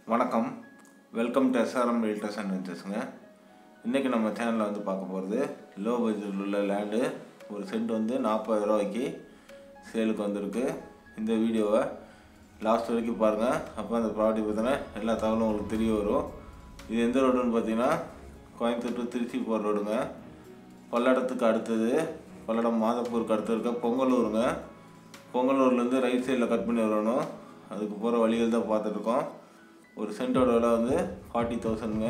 வணக்கம் welcome to SRM realtors and வெஞ்சர்ஸுங்க இன்றைக்கி நம்ம சேனலில் வந்து பார்க்க போகிறது லோ பட்ஜெட்டில் உள்ள லேண்டு ஒரு சென்ட் வந்து நாற்பது ரூபாய்க்கு சேலுக்கு வந்திருக்கு இந்த வீடியோவை லாஸ்ட் வரைக்கும் பாருங்கள் அப்போ அந்த ப்ராப்பர்ட்டி பற்றின எல்லா தகவலும் உங்களுக்கு தெரிய வரும் இது எந்த ரோடுன்னு பார்த்தீங்கன்னா கோயம்புத்தூர் to திருச்சி போகிற ரோடுங்க பல்லடத்துக்கு அடுத்தது பல்லடம் மாதப்பூருக்கு அடுத்து இருக்க பொங்கலூருங்க பொங்கலூர்லேருந்து ரைட் சைடில் கட் பண்ணி வரணும் அதுக்கு போகிற வழிகள் தான் பார்த்துட்ருக்கோம் ஒரு சென்ட்டோட விலை வந்து ஃபார்ட்டி தௌசண்ட்ங்க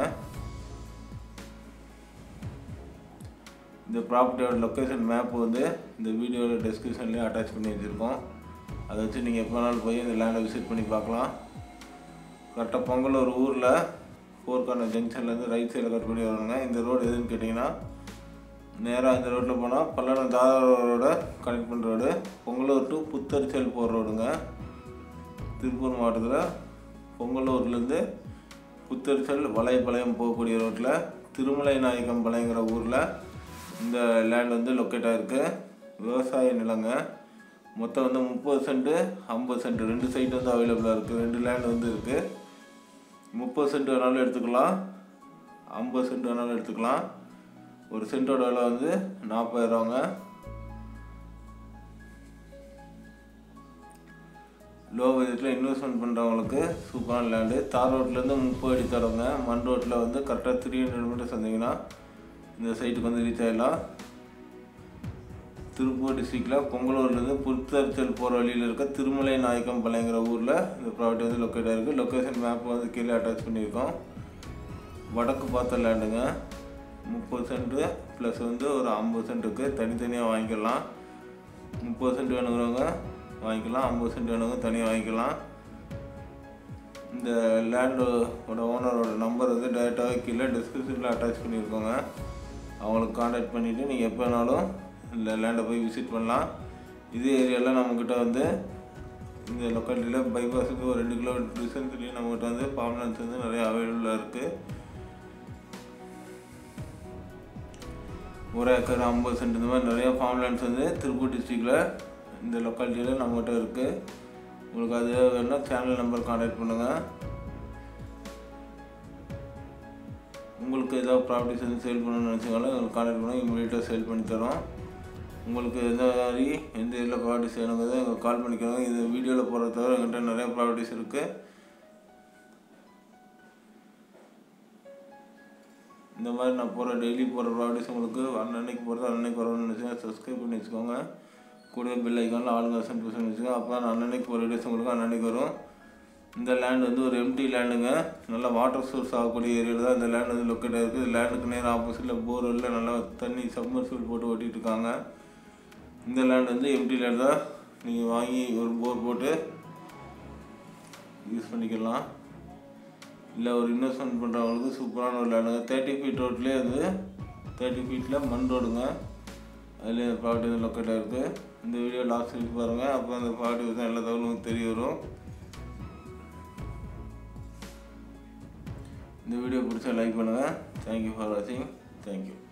இந்த ப்ராப்பர்ட்டியோட லொக்கேஷன் மேப் வந்து இந்த வீடியோட டெஸ்கிரிப்ஷன்லேயே அட்டாச் பண்ணி வச்சுருக்கோம் அதை வச்சு நீங்கள் எப்போ வேணாலும் போய் இந்த லேண்டை விசிட் பண்ணி பார்க்கலாம் கரெக்டாக பொங்கலூர் ஊரில் ஃபோர்கான ஜங்ஷன்லேருந்து ரைட் சைடில் கட் பண்ணி வரணுங்க இந்த ரோடு எதுன்னு கேட்டிங்கன்னா நேராக இந்த ரோட்டில் போனால் பல்லடம் தாதா ரோட கனெக்ட் பண்ணுற ரோடு பொங்கலூர் டு புத்தரிச்சல் போகிற ரோடுங்க திருப்பூர் மாவட்டத்தில் பொங்கலூர்லேருந்து புத்தரிச்சல் வலைப்பாளையம் போகக்கூடிய ரோட்டில் திருமலை நாயக்கம் பாளையங்கிற ஊரில் இந்த லேண்ட் வந்து லொக்கேட் ஆகிருக்கு விவசாய நிலங்க மொத்தம் வந்து முப்பது சென்ட்டு ஐம்பது சென்ட் ரெண்டு சைட் வந்து அவைலபிளாக இருக்குது ரெண்டு லேண்ட் வந்து இருக்குது முப்பது சென்ட் வேணாலும் எடுத்துக்கலாம் ஐம்பது சென்ட் வேணாலும் எடுத்துக்கலாம் ஒரு சென்ட்டோட விலை வந்து நாற்பதாயிரங்க லோ பட்ஜெட்டில் இன்வெஸ்ட்மெண்ட் பண்ணுறவங்களுக்கு சூப்பரான லேண்டு தார் ரோட்லேருந்து முப்பது அடி தடங்க மண் ரோட்டில் வந்து கரெக்டாக த்ரீ ஹண்ட்ரட் மீட்டர்ஸ் வந்தீங்கன்னா இந்த சைட்டுக்கு வந்து ரீச் ஆகிடலாம் திருப்பூர் டிஸ்ட்ரிக்டில் பொங்கலூர்லேருந்து புத்தரிச்சல் போகிற வழியில் இருக்க திருமலை நாயக்கம் பாளையங்கிற ஊரில் இந்த ப்ராப்பர்ட்டி வந்து லொக்கேட் ஆகிருக்கு லொக்கேஷன் மேப் வந்து கீழே அட்டாச் பண்ணியிருக்கோம் வடக்கு பார்த்த லேண்டுங்க முப்பது சென்ட்டு ப்ளஸ் வந்து ஒரு ஐம்பது சென்ட்டுக்கு தனித்தனியாக வாங்கிக்கலாம் முப்பது சென்ட் வேணுங்கிறவங்க வாங்கிக்கலாம் ஐம்பது சென்ட் வேணுங்க தனியாக வாங்கிக்கலாம் இந்த லேண்டோட ஓனரோட நம்பர் வந்து டேரெக்டாக கீழே டிஸ்கிரிப்ஷனில் அட்டாச் பண்ணியிருக்கோங்க அவங்களுக்கு காண்டாக்ட் பண்ணிவிட்டு நீங்கள் எப்போ வேணாலும் இந்த லேண்டை போய் விசிட் பண்ணலாம் இதே ஏரியாவில் நம்மக்கிட்ட வந்து இந்த லொக்காலிட்டியில் பைபாஸுக்கு ஒரு ரெண்டு கிலோமீட்டர் டிஸ்டன்ஸ்லேயும் நம்மக்கிட்ட வந்து ஃபார்ம்லேண்ட்ஸ் வந்து நிறைய அவைலபிளாக இருக்குது ஒரு ஏக்கர் ஐம்பது சென்ட் இந்த மாதிரி நிறைய ஃபார்ம்லேண்ட்ஸ் வந்து திருப்பூர் டிஸ்ட்ரிக்டில் இந்த லொக்காலிட்டியில் நம்மகிட்ட இருக்குது உங்களுக்கு அது வேணுன்னா சேனல் நம்பர் காண்டாக்ட் பண்ணுங்கள் உங்களுக்கு ஏதாவது ப்ராப்பர்ட்டிஸ் வந்து சேல் பண்ணணும்னு நினச்சிங்களோ உங்களுக்கு காண்டாக்ட் பண்ணுங்கள் இமீடியட்டாக சேல் பண்ணி தரோம் உங்களுக்கு எந்த மாதிரி எந்த இதில் ப்ராப்பர்ட்டிஸ் வேணுங்கிறத எங்களுக்கு கால் பண்ணிக்கோங்க இந்த வீடியோவில் போகிறத தவிர எங்கள்கிட்ட நிறைய ப்ராப்பர்ட்டிஸ் இருக்குது இந்த மாதிரி நான் போகிற டெய்லி போகிற ப்ராப்பர்ட்டிஸ் உங்களுக்கு அன்னன்னைக்கு போகிறது அன்னன்னைக்கு வரணும்னு நினச்சிங்கன்னா சப்ஸ்கிரைப் பண்ணி வச்சுக்கோங்க கூடவே பில் ஐக்கானில் ஆளுங்க சென்ட் பண்ணி வச்சுக்கோங்க அப்போ தான் அன்னன்னைக்கு போகிற வீடியோஸ் உங்களுக்கு அன்னன்னைக்கு வரும் இந்த லேண்ட் வந்து ஒரு எம்டி லேண்டுங்க நல்லா வாட்டர் சோர்ஸ் ஆகக்கூடிய ஏரியாவில் தான் இந்த லேண்ட் வந்து லொக்கேட் ஆகிருக்கு இந்த லேண்டுக்கு நேரம் ஆப்போசிட்டில் போர்வெல்லில் நல்லா தண்ணி சப்மர்சிபிள் போட்டு ஓட்டிகிட்டு இருக்காங்க இந்த லேண்ட் வந்து எம்டி லேண்ட் தான் நீங்கள் வாங்கி ஒரு போர் போட்டு யூஸ் பண்ணிக்கலாம் இல்லை ஒரு இன்வெஸ்ட்மெண்ட் பண்ணுறவங்களுக்கு சூப்பரான ஒரு லேண்டுங்க தேர்ட்டி ஃபீட் ரோட்லேயே அது தேர்ட்டி ஃபீட்டில் மண் ரோடுங்க அதில் ப்ராப்பர்ட்டி வந்து லொக்கேட் ஆகிருக்கு இந்த வீடியோ லாஸ்ட் வீக் பாருங்கள் அப்போ அந்த ப்ராப்பர்ட்டி பற்றி எல்லா தகவலும் தெரிய வரும் இந்த வீடியோ பிடிச்சா லைக் பண்ணுங்கள் தேங்க்யூ ஃபார் வாட்சிங் தேங்க்யூ